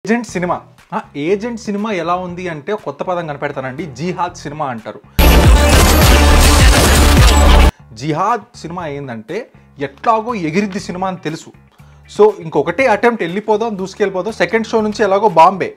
Agent cinema ఆ, agent cinema ఎలా ఉంది అంటే ఒక కొత్త పదం కనిపెడతానండి జిహాద్ సినిమా అంటారు జిహాద్ సినిమా ఏంటంటే ఎట్లాగో ఎగిరిద్ది సినిమా అని తెలుసు సో ఇంకొకటే అటెంప్ట్ వెళ్ళిపోదాం దూసుకెళ్ళిపోదాం సెకండ్ షో నుంచి ఎలాగో బాంబే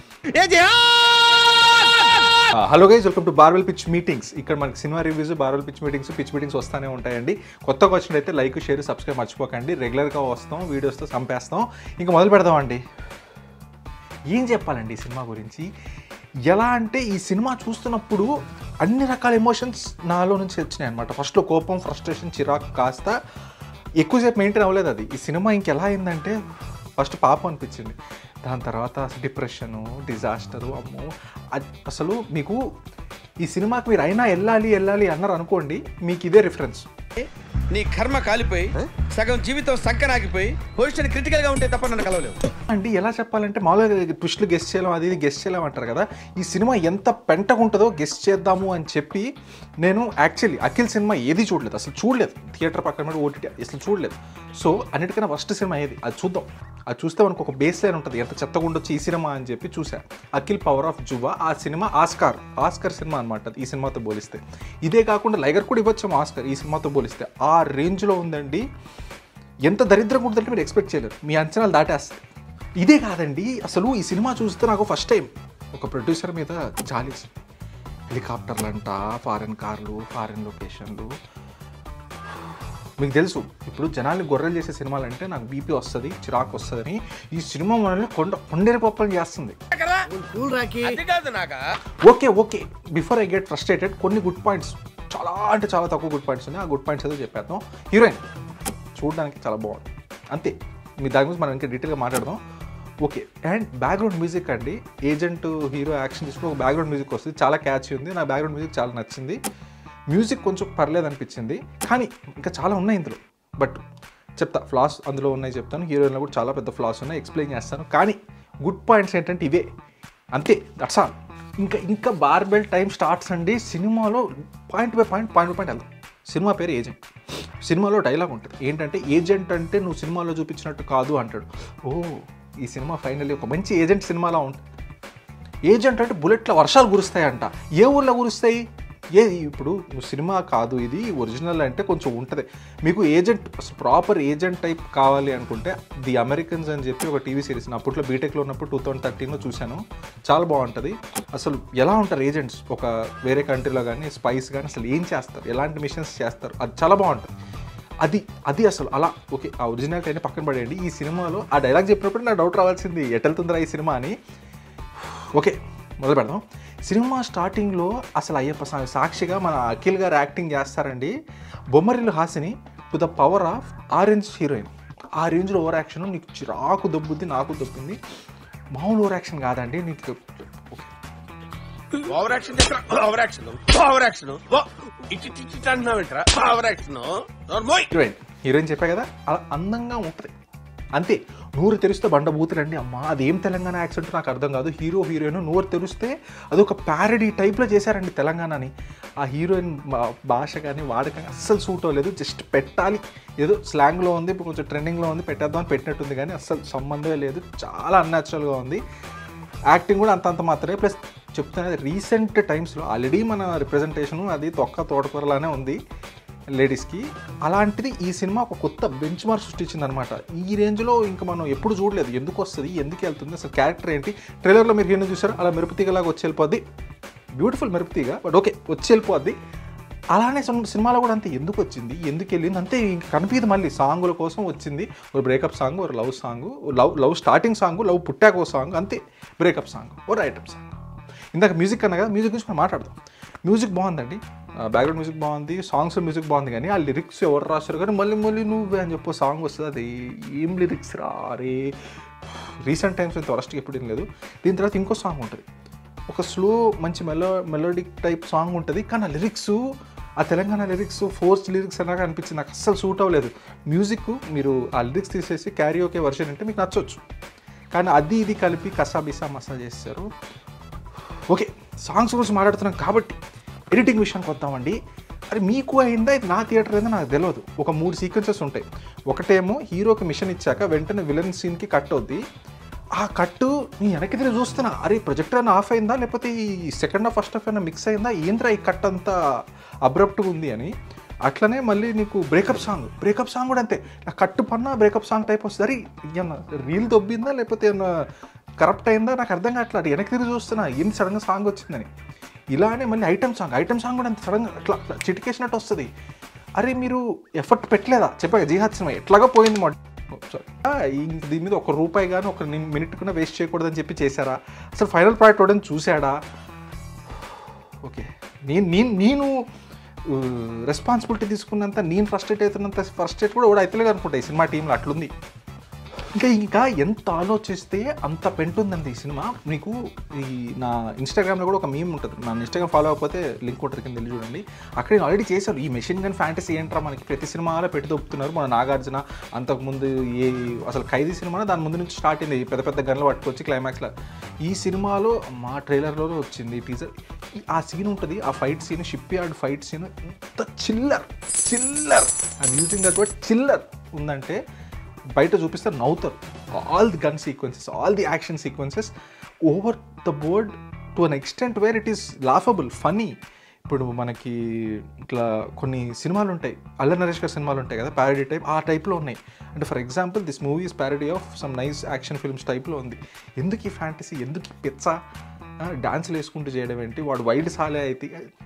హలో గైజ్ వెల్కమ్ టు బార్వెల్ పిచ్ మీటింగ్స్ ఇక్కడ మనకి సినిమా రివ్యూస్ బార్వెల్ పిచ్ మీటింగ్స్ పిచ్ మీటింగ్స్ వస్తూనే ఉంటాయండి కొత్తగా వచ్చినట్టయితే లైక్ షేర్ సబ్స్క్రైబ్ మర్చిపోకండి రెగ్యులర్గా వస్తాం వీడియోస్తో చంపేస్తాం ఇంకా మొదలు పెడదామండి ఏం చెప్పాలండి ఈ సినిమా గురించి ఎలా అంటే ఈ సినిమా చూస్తున్నప్పుడు అన్ని రకాల ఎమోషన్స్ నాలో నుంచి వచ్చినాయి అనమాట ఫస్ట్లో కోపం ఫ్రస్ట్రేషన్ చిరాకు కాస్త ఎక్కువసేపు మెయింటైన్ అవ్వలేదు అది ఈ సినిమా ఇంకెలా అయిందంటే ఫస్ట్ పాపం అనిపించింది దాని తర్వాత డిప్రెషను డిజాస్టరు అమ్మో అది అసలు మీకు ఈ సినిమాకి మీరు అయినా వెళ్ళాలి వెళ్ళాలి అన్నారు అనుకోండి మీకు ఇదే రిఫరెన్స్ నీ కర్మ కాలిపోయి సగం జీవితం సంకనాగిపోయి పొజిషన్ క్రిటికల్ గా ఉంటే తప్ప నన్ను కలవలేవు అండి ఎలా చెప్పాలంటే మామూలుగా ట్విస్ట్లు గెస్ట్ చేయలేం అది ఇది గెస్ట్ చేయలేం అంటారు కదా ఈ సినిమా ఎంత పెంటగా ఉంటుందో గెస్ట్ చేద్దాము అని చెప్పి నేను యాక్చువల్లీ అఖిల్ సినిమా ఏది చూడలేదు అసలు చూడలేదు థియేటర్ పక్కన మీద ఓటీటీ అసలు చూడలేదు సో అన్నిటికన్నా ఫస్ట్ సినిమా ఏది అది చూద్దాం అది చూస్తే మనకు ఒక బేస్ లైన్ ఉంటుంది ఎంత చెత్తగా ఉండొచ్చు ఈ సినిమా అని చెప్పి చూసా అఖిల్ పవర్ ఆఫ్ జువా ఆ సినిమా ఆస్కార్ ఆస్కర్ సినిమా అనమాట ఈ సినిమాతో పోలిస్తే ఇదే కాకుండా లైగర్ కూడా ఇవ్వచ్చాము ఆస్కర్ ఈ సినిమాతో పోలిస్తే ఆ రేంజ్లో ఉందండి ఎంత దరిద్రంగా ఉంటుందంటే మీరు ఎక్స్పెక్ట్ చేయలేరు మీ అంచనాలు దాటేస్తాయి ఇదే కాదండి అసలు ఈ సినిమా చూస్తే నాకు ఫస్ట్ టైం ఒక ప్రొడ్యూసర్ మీద జాలి హెలికాప్టర్లు అంట ఫారెన్ కార్లు ఫారెన్ లొకేషన్లు మీకు తెలుసు ఇప్పుడు జనాల్ని గొర్రెలు చేసే సినిమాలు అంటే నాకు బీపీ వస్తుంది చిరాకు వస్తుందని ఈ సినిమా మనల్ని కొండ కొండేరి పప్పలు చేస్తుంది అది కాదు నాక okay okay before I get frustrated కొన్ని గుడ్ పాయింట్స్ చాలా అంటే చాలా తక్కువ గుడ్ పాయింట్స్ ఉన్నాయి ఆ గుడ్ పాయింట్స్ ఏదో చెప్పేద్దాం హీరోయిన్ చూడడానికి చాలా బాగుంది అంతే మీ దాని గురించి మనం ఇంకా డీటెయిల్గా మాట్లాడదాం ఓకే అండ్ బ్యాక్గ్రౌండ్ మ్యూజిక్ అండి ఏజెంట్ హీరో యాక్షన్ తీసుకుని ఒక బ్యాక్గ్రౌండ్ మ్యూజిక్ వస్తుంది చాలా క్యాచ్ ఉంది నా బ్యాక్గ్రౌండ్ మ్యూజిక్ చాలా నచ్చింది మ్యూజిక్ కొంచెం పర్లేదు అనిపించింది కానీ ఇంకా చాలా ఉన్నాయి ఇందులో బట్ చెప్తా ఫ్లాస్ అందులో ఉన్నాయి చెప్తాను హీరోయిన్లో కూడా చాలా పెద్ద ఫ్లాస్ ఉన్నాయి ఎక్స్ప్లెయిన్ చేస్తాను కానీ గుడ్ పాయింట్స్ ఏంటంటే ఇవే అంతే దట్స్ ఆల్ ఇంకా ఇంకా బార్బెల్ టైం స్టార్ట్స్ అండి సినిమాలో point by point point by point వెళ్దాం సినిమా పేరు ఏజెంట్ సినిమాలో డైలాగ్ ఉంటుంది ఏంటంటే ఏజెంట్ అంటే నువ్వు సినిమాలో చూపించినట్టు కాదు అంటాడు ఓ ఈ సినిమా ఫైనల్లీ ఒక మంచి ఏజెంట్ సినిమాలా ఉంటుంది ఏజెంట్ అంటే బుల్లెట్ల వర్షాలు కురుస్తాయంట ఏ ఊర్లో కురుస్తాయి ఏ ఇప్పుడు సినిమా కాదు ఇది ఒరిజినల్ అంటే కొంచెం ఉంటుంది మీకు ఏజెంట్ ప్రాపర్ ఏజెంట్ టైప్ కావాలి అనుకుంటే ది అమెరికన్స్ అని చెప్పి ఒక టీవీ సిరీస్ నా అప్పట్లో బీటెక్లో ఉన్నప్పుడు టూ థౌసండ్ థర్టీన్లో చూశాను చాలా బాగుంటుంది అసలు ఎలా ఉంటారు ఏజెంట్స్ ఒక వేరే కంట్రీలో కానీ స్పైస్ కానీ అసలు ఏం చేస్తారు ఎలాంటి మిషన్స్ చేస్తారు అది చాలా బాగుంటుంది అది అది అసలు అలా ఓకే ఆ ఒరిజినాలిటీ అయినా పక్కన పడేయండి ఈ సినిమాలో ఆ డైలాగ్ చెప్పినప్పుడు నాకు డౌట్ రావాల్సింది ఎటెళ్తుందిరా ఈ సినిమా అని ఓకే మొదలు పెడదాం సినిమా స్టార్టింగ్లో అసలు అయ్యప్ప స్వామి సాక్షిగా మన అఖిల్ గారు యాక్టింగ్ చేస్తారండి Bommarillu Hasini to the power of orange heroine ఆ రేంజ్లో ఓవర్ యాక్షన్ నీకు చిరాకు దొబ్బుద్ది నాకు దొబ్బింది మామూలు ఓవర్ యాక్షన్ కాదండి నీకు over action over action over action ఇటు ఇటు ఇటు అంటున్నావేంట్రా ఓవర్ యాక్షన్ నోర్మోయ్ హీరోయిన్ హీరోయిన్ చెప్పా కదా అలా అందంగా ఉంటుంది అంతే నోరు తెరిస్తే బండ బూతులండి అమ్మ అదేం తెలంగాణ యాక్సెంట్ నాకు అర్థం కాదు హీరో హీరోయిన్ నోరు తెరిస్తే అదొక ప్యారడీ టైప్లో చేశారండి తెలంగాణని ఆ హీరోయిన్ బా- భాష కానీ వాడకం అస్సలు సూట్ అవ్వలేదు జస్ట్ పెట్టాలి ఏదో స్లాంగ్లో ఉంది ఇప్పుడు కొంచెం ట్రెండింగ్లో ఉంది పెట్టేద్దాం అని పెట్టినట్టుంది కానీ అస్సలు సంబంధమే లేదు చాలా అన్యాచురల్గా ఉంది యాక్టింగ్ కూడా అంత అంత మాత్రమే ప్లస్ చెప్తున్నది రీసెంట్ టైమ్స్లో ఆల్రెడీ మన రిప్రజెంటేషన్ అది తొక్క తోటకూరలానే ఉంది లేడీస్కి అలాంటిది ఈ సినిమా ఒక కొత్త బెంచ్ మార్క్ సృష్టించింది అనమాట ఈ రేంజ్లో ఇంకా మనం ఎప్పుడు చూడలేదు ఎందుకు వస్తుంది ఎందుకు వెళ్తుంది అసలు క్యారెక్టర్ ఏంటి ట్రైలర్లో మీరు హీరోని చూసారు అలా మెరుపుతీగలాగా వచ్చి వెళ్ళిపోద్ది బ్యూటిఫుల్ మెరుపుతీగ బట్ ఓకే వచ్చి వెళ్ళిపోద్ది అలానే సినిమా- సినిమాలో కూడా అంతే ఎందుకు వచ్చింది ఎందుకు వెళ్ళింది అంతే ఇంక కనిపించదు మళ్ళీ సాంగుల కోసం వచ్చింది ఒక బ్రేకప్ సాంగ్ ఒక love song love love starting song love పుట్టాక ఒక సాంగ్ అంతే బ్రేకప్ సాంగ్ ఓ ఐటమ్ సాంగ్ ఇందాక మ్యూజిక్ అన్నా కదా మ్యూజిక్ గురించి మనం మాట్లాడదాం మ్యూజిక్ బాగుందండి బ్యాక్గ్రౌండ్ మ్యూజిక్ బాగుంది సాంగ్స్ మ్యూజిక్ బాగుంది కానీ ఆ లిరిక్స్ ఎవరు రాశారు కానీ మళ్ళీ మళ్ళీ నువ్వే అని చెప్పి సాంగ్ వస్తుంది అది ఏం లిరిక్స్ రా అరే రీసెంట్ టైమ్స్ ఇంత వరస్ట్ ఎప్పుడు ఏం లేదు దీని తర్వాత ఇంకో సాంగ్ ఉంటుంది ఒక స్లో మంచి మెలో మెలోడిక్ టైప్ సాంగ్ ఉంటుంది కానీ ఆ లిరిక్స్ ఆ తెలంగాణ లిరిక్స్ ఫోర్స్ లిరిక్స్ అన్నాక అనిపించింది నాకు అస్సలు సూట్ అవ్వలేదు మ్యూజిక్ మీరు ఆ లిరిక్స్ తీసేసి క్యారీ ఓకే వర్షన్ అంటే మీకు నచ్చవచ్చు కానీ అది ఇది కలిపి కసాబిసా మసా చేస్తారు ఓకే సాంగ్స్ గురించి మాట్లాడుతున్నాం కాబట్టి ఎడిటింగ్ విషయానికి వద్దామండి అది మీకు అయిందా ఇది నా థియేటర్ అయిందా నాకు తెలియదు ఒక మూడు సీక్వెన్సెస్ ఉంటాయి ఒకటేమో హీరోకి మిషన్ ఇచ్చాక వెంటనే విలన్ సీన్కి కట్ అవుద్ది ఆ కట్టు నీ వెనక్కి తిరిగి చూస్తున్నా అరే ప్రొజెక్టర్ అయినా ఆఫ్ అయిందా లేకపోతే ఈ సెకండ్ హాఫ్ ఫస్ట్ హాఫ్ అయినా మిక్స్ అయిందా ఏంద్రా ఈ కట్ అంతా అబ్రప్ట్గా ఉంది అని అట్లనే మళ్ళీ నీకు బ్రేకప్ సాంగ్ బ్రేకప్ సాంగ్ కూడా అంతే నా కట్టు పన్నా బ్రేకప్ సాంగ్ టైప్ వస్తుంది అరే ఏమన్నా రీల్ దొబ్బిందా లేకపోతే ఏమన్నా కరప్ట్ అయిందా నాకు అర్థం కావట్లేదు అటు వెనక్కి తిరిగి చూస్తున్నా ఏంటి సడన్గా సాంగ్ వచ్చిందని ఇలానే మళ్ళీ ఐటమ్ సాంగ్ ఐటమ్ సాంగ్ కూడా అంత సడన్గా అట్లా అట్లా చిటికేసినట్టు వస్తుంది అరే మీరు ఎఫర్ట్ పెట్టలేదా చెప్పాక జీహాద్ సినిమా ఎట్లాగా పోయింది మా sorry. ఆ, ఇంక దీని మీద ఒక రూపాయి కానీ ఒక మినిట్ కూడా వేస్ట్ చేయకూడదని చెప్పి చేశారా అసలు ఫైనల్ ప్రాడక్ట్ ఎవడని చూశాడా ఓకే నేను నేను నేను రెస్పాన్సిబిలిటీ తీసుకున్నంత నేను ఫ్రస్ట్రేట్ అవుతున్నంత ఫ్రస్ట్రేట్ కూడా కూడా అవుతలేదు అనుకుంటా ఈ సినిమా టీంలో అట్లుంది ఇంకా ఇంకా ఎంత ఆలోచిస్తే అంత పెంటుందండి ఈ సినిమా మీకు ఈ నా ఇన్స్టాగ్రామ్లో కూడా ఒక మీమ్ ఉంటుంది నా ఇన్స్టాగ్రామ్ ఫాలో అవ్వకపోతే లింక్ ఉంటుంది కింద వెళ్ళి చూడండి అక్కడ నేను ఆల్రెడీ చేశారు ఈ మెషిన్ గన్ ఫ్యాంటసీ ఏంట్రా మనకి ప్రతి సినిమాలో పెట్టి దొప్పుతున్నారు మన నాగార్జున అంతకుముందు ఏ అసలు ఖైదీ సినిమా దాని ముందు నుంచి స్టార్ట్ అయింది ఈ పెద్ద పెద్ద గన్లు పట్టుకొచ్చి క్లైమాక్స్లో ఈ సినిమాలో మా ట్రైలర్లో వచ్చింది టీజర్ ఆ సీన్ ఉంటుంది ఆ fight scene ship yard fight scene ఎంత chiller chiller I'm using that word chiller ఉందంటే బయట చూపిస్తే నవ్వుతారు all the gun sequences all the action sequences over the board to an extent where it is laughable funny ఇప్పుడు మనకి ఇట్లా కొన్ని సినిమాలు ఉంటాయి అల్ల నరేష్ గారి సినిమాలు ఉంటాయి కదా ప్యారడీ టైప్ ఆ టైప్లో ఉన్నాయి అంటే for example this movie is parody of some nice action films టైప్లో ఉంది ఎందుకు ఈ ఫ్యాంటసీ ఎందుకు ఈ పిచ్చ డాన్స్లు వేసుకుంటూ చేయడం ఏంటి వాడు వైడ్ సాలే అయితే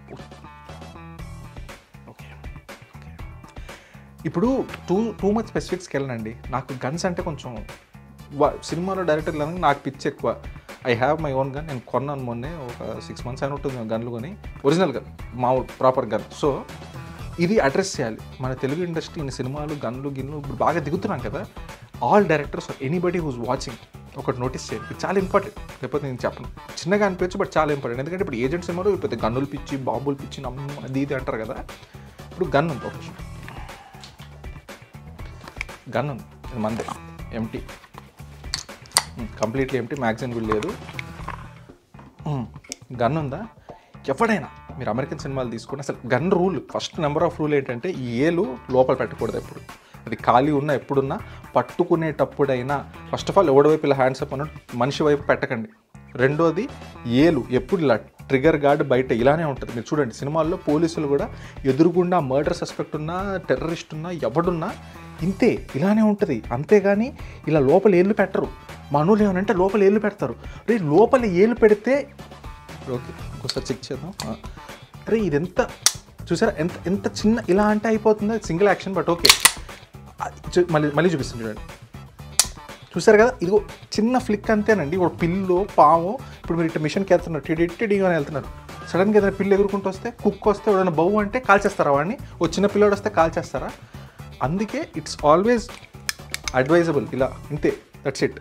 ఓకే ఓకే ఇప్పుడు టూ టూ మచ్ స్పెసిఫిక్స్కి వెళ్ళనండి నాకు గన్స్ అంటే కొంచెం వా- సినిమాలో డైరెక్టర్ లేదు నాకు పిచ్చి ఎక్కువ I have my own gun నేను కొన్నాను మొన్నే ఒక సిక్స్ మంత్స్ అయిన ఉంటుంది గన్లు కొని ఒరిజినల్ గన్ మామూలు ప్రాపర్ గన్ సో ఇది అడ్రస్ చేయాలి మన తెలుగు ఇండస్ట్రీ ఇన్ని సినిమాలు గన్లు గిన్లు ఇప్పుడు బాగా దిగుతున్నాం కదా all directors anybody who's watching ఒకటి నోటీస్ చేయండి ఇది చాలా ఇంపార్టెంట్ లేకపోతే నేను చెప్పను చిన్నగా అనిపించు బట్ చాలా ఇంపార్టెంట్ ఎందుకంటే ఇప్పుడు ఏజెంట్ సినిమాలో ఇప్పుడు గన్నులు పిచ్చి బాంబులు పిచ్చి నమ్ము అది ఇది అంటారు కదా ఇప్పుడు గన్ ఉంది ఒక నిమిషం. గన్ ఉంది ఇది మందే ఎంటీ కంప్లీట్లీ ఎంటీ మ్యాగజైన్ కూడా లేదు గన్ ఉందా ఎవడైనా మీరు అమెరికన్ సినిమాలు తీసుకుంటే అసలు gun rule first number of rule ఏంటంటే ఈ ఏలు లోపల పెట్టకూడదు ఎప్పుడు అది ఖాళీ ఉన్నా ఎప్పుడున్నా పట్టుకునేటప్పుడైనా ఫస్ట్ ఆఫ్ ఆల్ ఎవడి వైపు ఇలా హ్యాండ్స్ అప్ అన్న మనిషి వైపు పెట్టకండి రెండోది ఏలు ఎప్పుడు ఇలా ట్రిగర్ గార్డ్ బయట ఇలానే ఉంటుంది మీరు చూడండి సినిమాల్లో పోలీసులు కూడా ఎదురుగుండా మర్డర్ సస్పెక్ట్ ఉన్నా టెర్రరిస్ట్ ఉన్నా ఎవడున్నా ఇంతే ఇలానే ఉంటుంది అంతేగాని ఇలా లోపల ఏళ్ళు పెట్టరు మనోళ్ళు ఏమనంటే లోపల ఏళ్ళు పెడతారు రే లోపల ఏళ్ళు పెడితే ఓకే ఇంకోసారి చెక్ చేద్దాం ఆ. అరే ఇది ఎంత చూసారా ఎంత ఎంత చిన్న ఇలా అంటే అయిపోతుందో సింగిల్ యాక్షన్ బట్ ఓకే మళ్ళీ మళ్ళీ చూపిస్తాను చూడండి చూసారు కదా ఇదిగో చిన్న ఫ్లిక్ అంతేనండి ఒక పిల్లు పాము ఇప్పుడు మీరు ఇట్లా మిషన్కి వెళ్తున్నారు టిడి టిడి అని వెళ్తున్నారు సడన్గా ఏదైనా పిల్లి ఎగురుకుంటూ వస్తే కుక్ వస్తే ఎవరైనా బౌ అంటే కాల్చేస్తారా వాడిని ఓ చిన్న పిల్లోడు వస్తే కాల్చేస్తారా అందుకే ఇట్స్ ఆల్వేస్ అడ్వైజబుల్ ఇలా ఇంతే దట్స్ ఇట్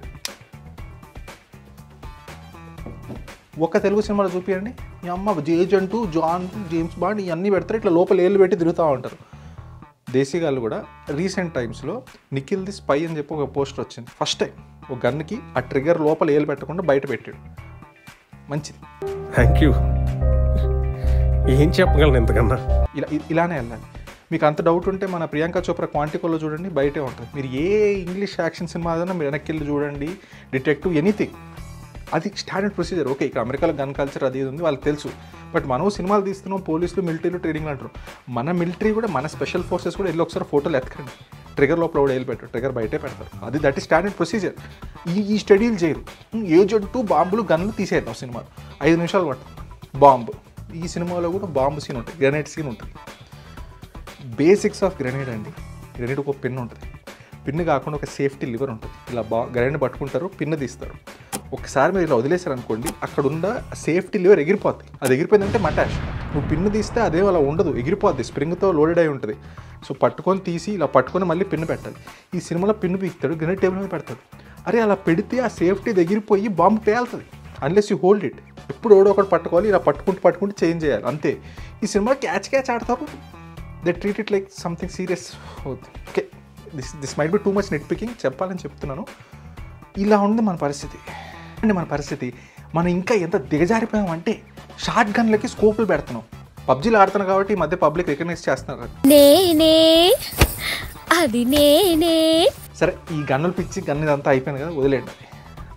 ఒక తెలుగు సినిమాలో చూపించండి ఈ అమ్మ జేజంటు జాన్ జేమ్స్ బాండ్ ఇవన్నీ పెడతారు ఇట్లా లోపల ఏళ్ళు పెట్టి తిరుగుతూ ఉంటారు దేశీగాళ్ళు కూడా రీసెంట్ టైమ్స్లో నిఖిల్ ది స్పై అని చెప్పి ఒక పోస్టర్ వచ్చింది ఫస్ట్ టైం ఒక గన్కి ఆ ట్రిగర్ లోపల ఏలు పెట్టకుండా బయట పెట్టాడు మంచిది థ్యాంక్ యూ ఏం చెప్పగలను ఎంతకన్నా ఇలా ఇ- ఇలానే వెళ్ళాలి మీకు అంత డౌట్ ఉంటే మన ప్రియాంక చోప్రా క్వాంటికోలో చూడండి బయటే ఉంటుంది మీరు ఏ ఇంగ్లీష్ యాక్షన్ సినిమా ఏదైనా మీరు వెనక్కి వెళ్ళి చూడండి డిటెక్టివ్ ఎనీథింగ్ అది స్టాండర్డ్ ప్రొసీజర్ ఓకే ఇక్కడ అమెరికాలో గన్ కల్చర్ అది ఇది ఉంది వాళ్ళకి తెలుసు బట్ మనం సినిమాలు తీస్తున్నాం పోలీసులు మిలిటరీలు ట్రైనింగ్ అంటారు మన మిలిటరీ కూడా మన స్పెషల్ ఫోర్సెస్ కూడా వెళ్ళి ఒకసారి ఫోటోలు ఎత్తకండి ట్రిగర్ లోపల కూడా వెళ్ళి పెట్టరు ట్రిగర్ బయటే పెడతారు అది దట్ ఈస్ స్టాండర్డ్ ప్రొసీజర్ ఈ ఈ స్టడీలు చేయరు ఏజెంట్ టూ బాంబులు గన్లు తీసేద్దాం సినిమాలో ఐదు నిమిషాలు పట్టు బాంబు ఈ సినిమాలో కూడా బాంబు సీన్ ఉంటుంది గ్రెనేడ్ సీన్ ఉంటుంది బేసిక్స్ ఆఫ్ గ్రెనేడ్ అండి గ్రెనేడ్ ఒక పిన్ ఉంటుంది పిన్ కాకుండా ఒక సేఫ్టీ లివర్ ఉంటుంది ఇలా బా గ్రెనేడ్ పట్టుకుంటారు పిన్ తీస్తారు ఒకసారి మీరు ఇలా వదిలేశారు అనుకోండి అక్కడ ఉన్న సేఫ్టీ లివర్ ఎగిరిపోద్ది అది ఎగిరిపోయిందంటే మటాష్ నువ్వు పిన్ తీస్తే అదే అలా ఉండదు ఎగిరిపోద్ది స్ప్రింగ్తో లోడెడ్ అయి ఉంటుంది సో పట్టుకొని తీసి ఇలా పట్టుకొని మళ్ళీ పిన్ పెట్టాలి ఈ సినిమాలో పిన్ పీకుతాడు గ్రెనేడ్ టేబుల్ మీద పెడతాడు అరే అలా పెడితే ఆ సేఫ్టీ ఎగిరిపోయి బాంబు పేలుతుంది అన్లెస్ యూ హోల్డ్ ఇట్ ఎప్పుడు ఓడో ఒకటి పట్టుకోవాలి ఇలా పట్టుకుంటూ పట్టుకుంటూ చేంజ్ చేయాలి అంతే ఈ సినిమా క్యాచ్ క్యాచ్ ఆడతారు they treat it like something serious okay this this might be too much nitpicking చెప్పాలని చెప్తున్నాను ఇలా ఉంది మన పరిస్థితి అండి మన పరిస్థితి మనం ఇంకా ఎంత దిగజారిపోయాం అంటే షార్ట్ గన్లకి స్కోపులు పెడుతున్నాం పబ్జీలు ఆడుతున్నాం కాబట్టి ఈ మధ్య పబ్లిక్ రికగ్నైజ్ చేస్తున్నారు నేనే అది నేనే సరే ఈ గన్నులు పిచ్చి గన్ ఇదంతా అయిపోయింది కదా వదిలేండి అది.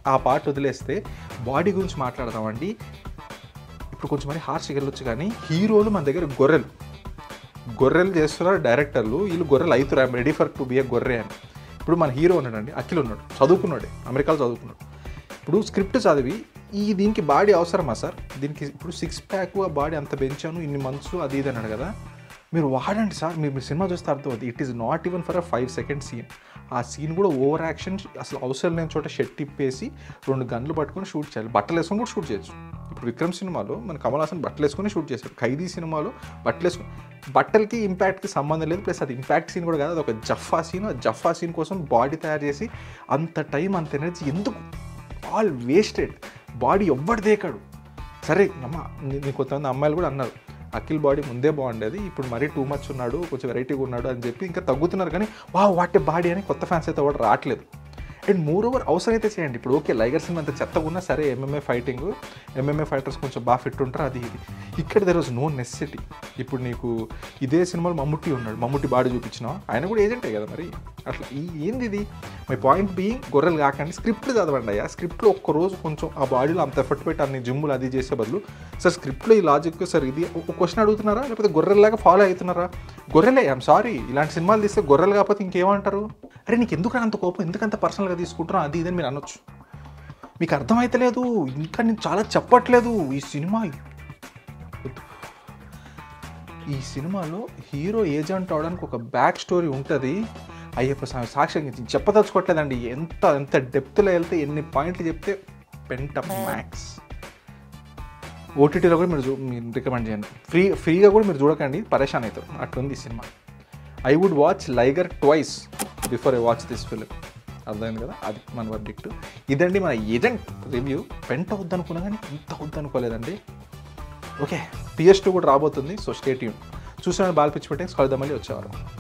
ఆ పార్ట్ వదిలేస్తే బాడీ గురించి మాట్లాడదామండి ఇప్పుడు కొంచెం మరి హార్ష్గా వెళ్ళొచ్చు కానీ హీరోలు మన దగ్గర గొర్రెలు గొర్రెలు చేస్తున్నారు డైరెక్టర్లు వీళ్ళు గొర్రెలు అవుతారు I'm ready for to be a గొర్రె అని ఇప్పుడు మన హీరో ఉన్నాడండి అఖిల్ ఉన్నాడు చదువుకున్నాడు అమెరికాలో చదువుకున్నాడు ఇప్పుడు స్క్రిప్ట్ చదివి ఈ దీనికి బాడీ అవసరమా సార్ దీనికి ఇప్పుడు సిక్స్ ప్యాక్ ఆ బాడీ అంత పెంచాను ఇన్ని మంత్స్ అది ఇది అన్నాడు కదా మీరు వాడండి సార్ మీరు మీ సినిమా చూస్తే అర్థమవుతుంది it is not even for a five second scene ఆ సీన్ కూడా ఓవర్ యాక్షన్ అసలు అవసరం లేని చోట షెట్ తిప్పేసి రెండు గన్లు పట్టుకొని షూట్ చేయాలి బట్టలు వేసుకొని కూడా షూట్ చేయొచ్చు ఇప్పుడు విక్రమ్ సినిమాలో మన కమల్ హాసన్ బట్టలు వేసుకొని షూట్ చేశాడు ఖైదీ సినిమాలో బట్టలు వేసుకొని బట్టలకి ఇంపాక్ట్కి సంబంధం లేదు ప్లస్ అది ఇంపాక్ట్ సీన్ కూడా కాదు అది ఒక జఫా సీన్ ఆ జఫా సీన్ కోసం బాడీ తయారు చేసి అంత టైం అంత ఎనర్జీ ఎందుకు ఆల్ వేస్టెడ్ బాడీ ఎవ్వడు దేకాడు సరే అమ్మ నీ- నీ కొంతమంది అమ్మాయిలు కూడా అన్నారు అఖిల్ బాడీ ముందే బాగుండేది ఇప్పుడు మరీ టూ మచ్ ఉన్నాడు కొంచెం వెరైటీగా ఉన్నాడు అని చెప్పి ఇంకా తగ్గుతున్నారు కానీ వా వాటే బాడీ అని కొత్త ఫ్యాన్స్ అయితే కూడా రావట్లేదు అండ్ మోర్ ఓవర్ అవసరం అయితే చేయండి ఇప్పుడు ఓకే లైగర్ సినిమా అంత చెత్తగా ఉన్నా సరే ఎంఎంఏ ఫైటింగ్ ఎంఎంఏ ఫైటర్స్ కొంచెం బాగా ఫిట్ ఉంటారు అది ఇది ఇక్కడ దెర్ వాజ్ నో నెసెసిటీ ఇప్పుడు నీకు ఇదే సినిమాలో మమ్ముట్టి ఉన్నాడు మమ్ముట్టి బాడీ చూపించినా ఆయన కూడా ఏజెంటే కదా మరి అట్లా ఈ ఏంది ఇది మై పాయింట్ బీయింగ్ గొర్రెలు కాకండి స్క్రిప్ట్ చదవండి అయ్యా స్క్రిప్ట్లో ఒక్క రోజు కొంచెం ఆ బాడీలో అంత ఎఫర్ట్ పెట్టి అన్ని జిమ్ములు అది చేసే బదులు సార్ స్క్రిప్ట్లో ఈ లాజిక్ సార్ ఇది ఒక క్వశ్చన్ అడుగుతున్నారా లేకపోతే గొర్రెల్లాగా ఫాలో అవుతున్నారా గొర్రెలే ఐఎమ్ సారీ ఇలాంటి సినిమాలు తీస్తే గొర్రెలు కాకపోతే ఇంకేమంటారు అరే నీకు ఎందుకు అంత కోపం ఎందుకంత పర్సనల్గా తీసుకుంటున్నా అది ఇదని మీరు అనొచ్చు మీకు అర్థమైతలేదు ఇంకా నేను చాలా చెప్పట్లేదు ఈ సినిమా ఈ సినిమాలో హీరో ఏజెంట్ అవడానికి ఒక బ్యాక్ స్టోరీ ఉంటుంది అయ్యప్ప స్వామి సాక్ష్యం చెప్పదలుచుకోవట్లేదండి ఎంత ఎంత డెప్త్లో వెళ్తే ఎన్ని పాయింట్లు చెప్తే పెంట మ్యాక్స్ ఓటీటీలో కూడా మీరు చూ మీరు రికమెండ్ చేయండి ఫ్రీ ఫ్రీగా కూడా మీరు చూడకండి పరేషాన్ అవుతారు అట్లుంది ఈ cinema I would watch Liger twice before I watch this film అర్థమైంది కదా అది మన వర్డిక్ట్ ఇదండి మన ఏజెంట్ రివ్యూ పెంట వద్దనుకున్నా కానీ ఇంత వద్దనుకోలేదండి ఓకే పిఎస్ టూ కూడా రాబోతుంది సో స్టేట్ చూసిన బాల్ పిచ్చి పెట్టే కలుద్దాం మళ్ళీ వచ్చేవారు